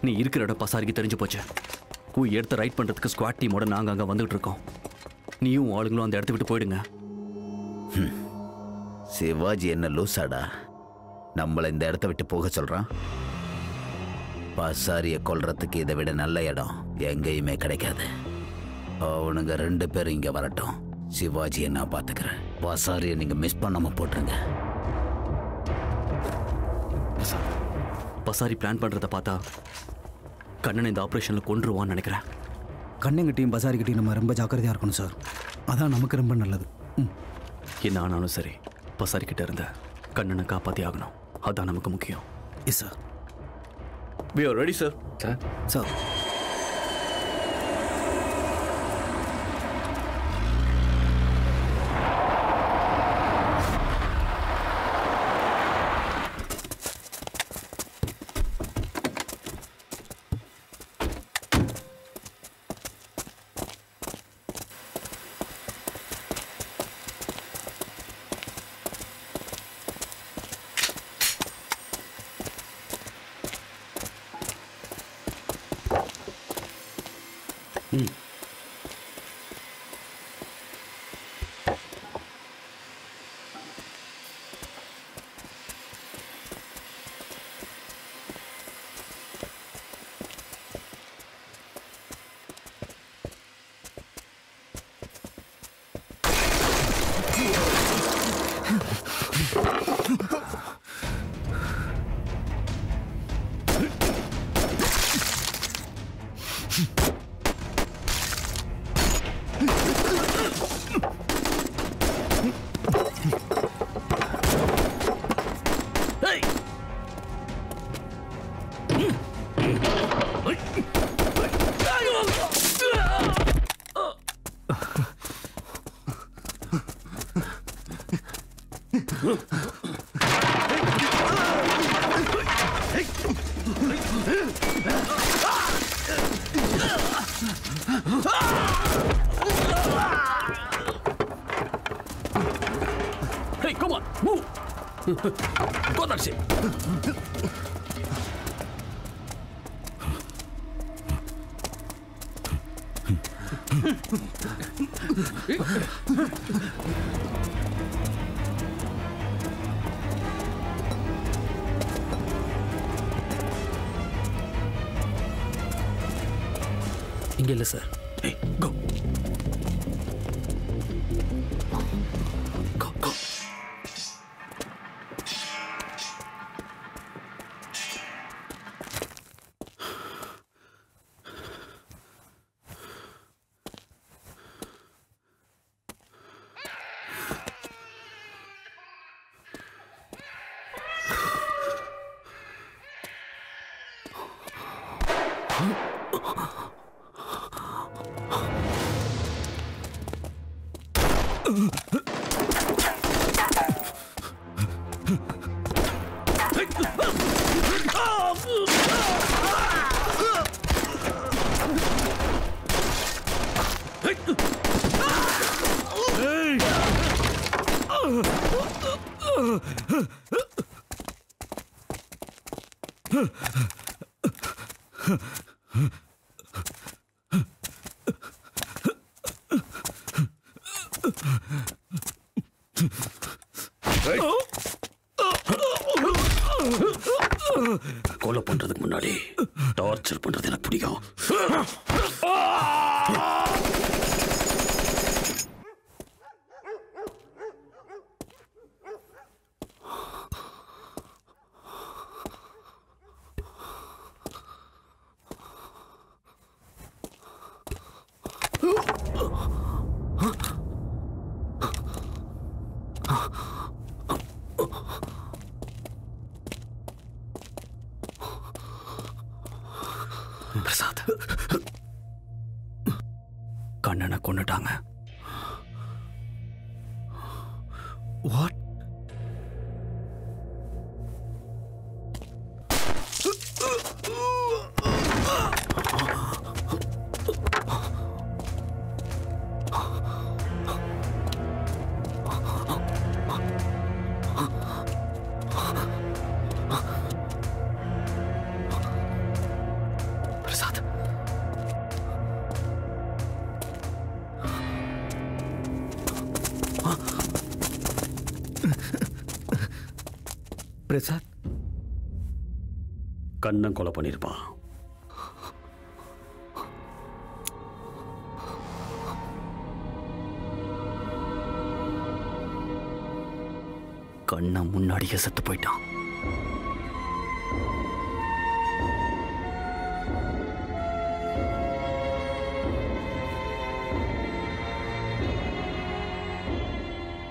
நீ இருக்கிற இடம் பசாரிக்கு தெரிஞ்சு போச்சு உன் இடத்த ரைட் பண்ணுறதுக்கு ஸ்குவாட் டீமோட நாங்கள் அங்கே வந்துகிட்டு இருக்கோம் நீயும் உன் ஆளுங்களும் அந்த இடத்த விட்டு போயிடுங்க சிவாஜி என்ன லூசாடா நம்மளை இந்த இடத்த விட்டு போக சொல்றான் பசாரிய கொல்றதுக்கு இதை விட நல்ல இடம் எங்கேயுமே கிடைக்காது அவனுங்க ரெண்டு பேரும் இங்க வரட்டும் சிவாஜியை நான் பாத்துக்கிறேன் பசாரியை நீங்க மிஸ் பண்ணாம போட்டுருங்க பசாரி பிளான் பண்ணுறத பார்த்தா கண்ணனை இந்த ஆப்ரேஷனில் கொன்றுவான்னு நினைக்கிறேன் கண்ணங்கிட்டையும் பசாரிக்கிட்டையும் நம்ம ரொம்ப ஜாக்கிரதையாக இருக்கணும் சார் அதான் நமக்கு ரொம்ப நல்லது ம் என்ன ஆனாலும் சரி பசாரி கிட்ட இருந்த கண்ணனை காப்பாற்றி ஆகணும் அதான் நமக்கு முக்கியம் yes sir we are ready sir sir sir Hey, come on, move! Go that shit! இங்கே இல்லை sir Hey, go! Go, go! கொலை பண்றதுக்கு முன்னாடி டார்ச்சர் பண்றது எனக்கு பிடிக்கும் பிரசாத் கண்ணனை கொன்னுட்டாங்க வாட் பிரசாத் பிரசாத் கண்ணன் கொலை பண்ணியிருப்பான் கண்ணன் முன்னாடியே செத்து போயிட்டான்